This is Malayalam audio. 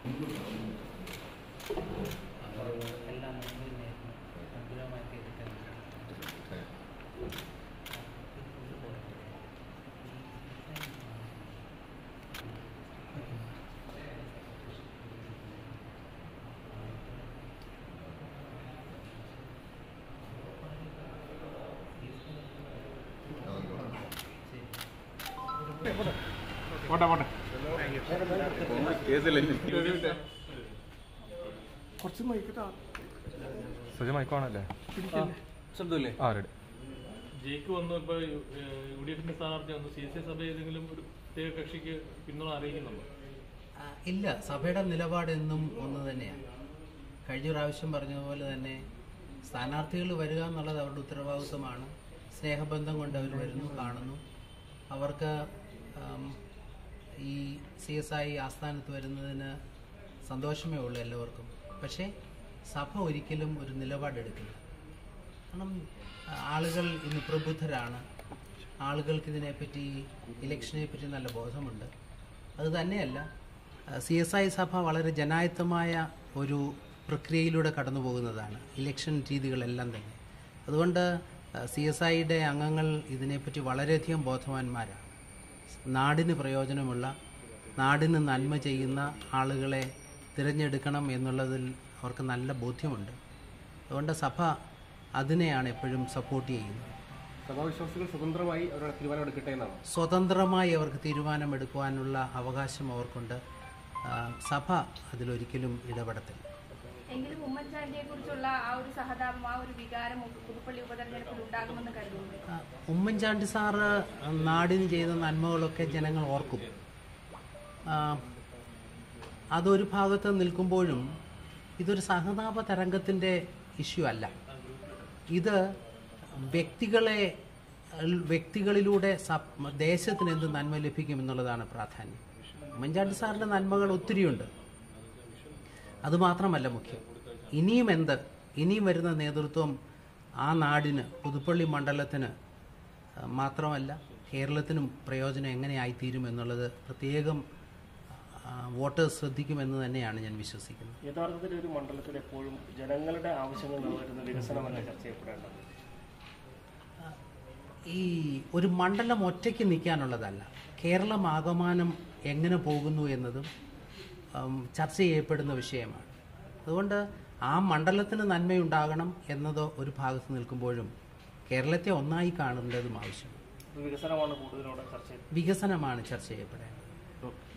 അവർ എല്ലാം മുമ്പിൽ നേരുന്നു അനുകൂലമാക്കി എടുക്കാൻ പോട്ടെ പോട്ടെ കുറച്ച് മൈക്കിട്ടാ സുജ മൈക്കോണല്ലേ ശബ്ദമില്ലേ ആ റെഡി ജയിക്ക് വന്നു ഇപ്പൊ യു ഡി എഫിന്റെ സ്ഥാനാർത്ഥി വന്നു സി സി സഭ ഏതെങ്കിലും ഒരു പ്രത്യേക കക്ഷിക്ക് പിന്തുണ അറിയിക്കുന്നുണ്ടോ ആ, ഇല്ല സഭയുടെ നിലപാട് എന്നും ഒന്ന് തന്നെയാണ് കഴിഞ്ഞ പ്രാവശ്യം പറഞ്ഞതുപോലെ തന്നെ സ്ഥാനാർത്ഥികൾ വരിക എന്നുള്ളത് അവരുടെ ഉത്തരവാദിത്വമാണ് സ്നേഹബന്ധം കൊണ്ട് അവർ വരുന്നു കാണുന്നു അവർക്ക് ആം, ഈ സി എസ് ഐ ആസ്ഥാനത്ത് വരുന്നതിന് സന്തോഷമേ ഉള്ളൂ എല്ലാവർക്കും പക്ഷേ സഭ ഒരിക്കലും ഒരു നിലപാടെടുക്കില്ല കാരണം ആ, ആളുകൾ ഇന്ന് പ്രബുദ്ധരാണ് ആളുകൾക്ക് ഇതിനെപ്പറ്റി ഇലക്ഷനെ പറ്റി നല്ല ബോധമുണ്ട് അത് തന്നെയല്ല സി എസ് ഐ സഭ വളരെ ജനായത്തമായ ഒരു പ്രക്രിയയിലൂടെ കടന്നു പോകുന്നതാണ് ഇലക്ഷൻ രീതികളെല്ലാം തന്നെ അതുകൊണ്ട് സി എസ് ഐയുടെ അംഗങ്ങൾ ഇതിനെപ്പറ്റി വളരെയധികം ബോധവാന്മാരാണ് നാടിന് പ്രയോജനമുള്ള നാടിന് നന്മ ചെയ്യുന്ന ആളുകളെ തിരഞ്ഞെടുക്കണം എന്നുള്ളതിൽ അവർക്ക് നല്ല ബോധ്യമുണ്ട് അതുകൊണ്ട് സഭ അതിനെയാണ് എപ്പോഴും സപ്പോർട്ട് ചെയ്യുന്നത് സഭാവിശ്വാസികൾ സ്വതന്ത്രമായി അവരുടെ തീരുമാനം എടുക്കട്ടെ എന്നാണ് സ്വതന്ത്രമായി അവർക്ക് തീരുമാനമെടുക്കുവാനുള്ള അവകാശം അവർക്കുണ്ട് ആ, സഭ അതിലൊരിക്കലും ഇടപെടത്തില്ല എങ്കിലും ഉമ്മൻചാണ്ടിയെ കുറിച്ചുള്ള ആ ഒരു സഹതാപം ആ ഒരു വികാരം പുതുപ്പള്ളി ഉപതെരഞ്ഞെടുപ്പിൽ ഉണ്ടാകുമെന്ന് കരുതുന്നു ആ, ഉമ്മൻചാണ്ടി സാറ് നാടിന് ചെയ്ത നന്മകളൊക്കെ ജനങ്ങൾ ഓർക്കും ആ, അതൊരു ഭാഗത്ത് നിൽക്കുമ്പോഴും ഇതൊരു സഹതാപ തരംഗത്തിൻ്റെ ഇഷ്യൂ അല്ല ഇത് വ്യക്തികളെ വ്യക്തികളിലൂടെ സ- ദേശത്തിന് എന്ത് നന്മ ലഭിക്കും എന്നുള്ളതാണ് പ്രാധാന്യം ഉമ്മൻചാണ്ടി സാറിൻ്റെ നന്മകൾ ഒത്തിരിയുണ്ട് അതുമാത്രമല്ല മുഖ്യം ഇനിയും എന്ത് ഇനിയും വരുന്ന നേതൃത്വം ആ നാടിന് പുതുപ്പള്ളി മണ്ഡലത്തിന് ആ, മാത്രമല്ല കേരളത്തിനും പ്രയോജനം എങ്ങനെയായിത്തീരും എന്നുള്ളത് പ്രത്യേകം ആ, വോട്ടേഴ്സ് ശ്രദ്ധിക്കുമെന്ന് തന്നെയാണ് ഞാൻ വിശ്വസിക്കുന്നത് യഥാർത്ഥത്തിൽ ഒരു മണ്ഡലത്തിൽ എപ്പോഴും ജനങ്ങളുടെ ആവശ്യങ്ങൾ നിറവേറ്റുന്ന വികസനമല്ല ചർച്ച ചെയ്യപ്പെടേണ്ടത് ഈ ഒരു മണ്ഡലം ഒറ്റയ്ക്ക് നിൽക്കാനുള്ളതല്ല കേരളം ആകമാനം എങ്ങനെ പോകുന്നു എന്നതും ഉം, ചർച്ച ചെയ്യപ്പെടുന്ന വിഷയമാണ് അതുകൊണ്ട് ആ മണ്ഡലത്തിന് നന്മയുണ്ടാകണം എന്നത് ഒരു ഭാഗത്ത് നിൽക്കുമ്പോഴും കേരളത്തെ ഒന്നായി കാണേണ്ടതും ആവശ്യമാണ് വികസനമാണ് കൂടുതലോടെ ചർച്ച ചെയ്യുന്നത് വികസനമാണ് ചർച്ച ചെയ്യപ്പെടേണ്ടത്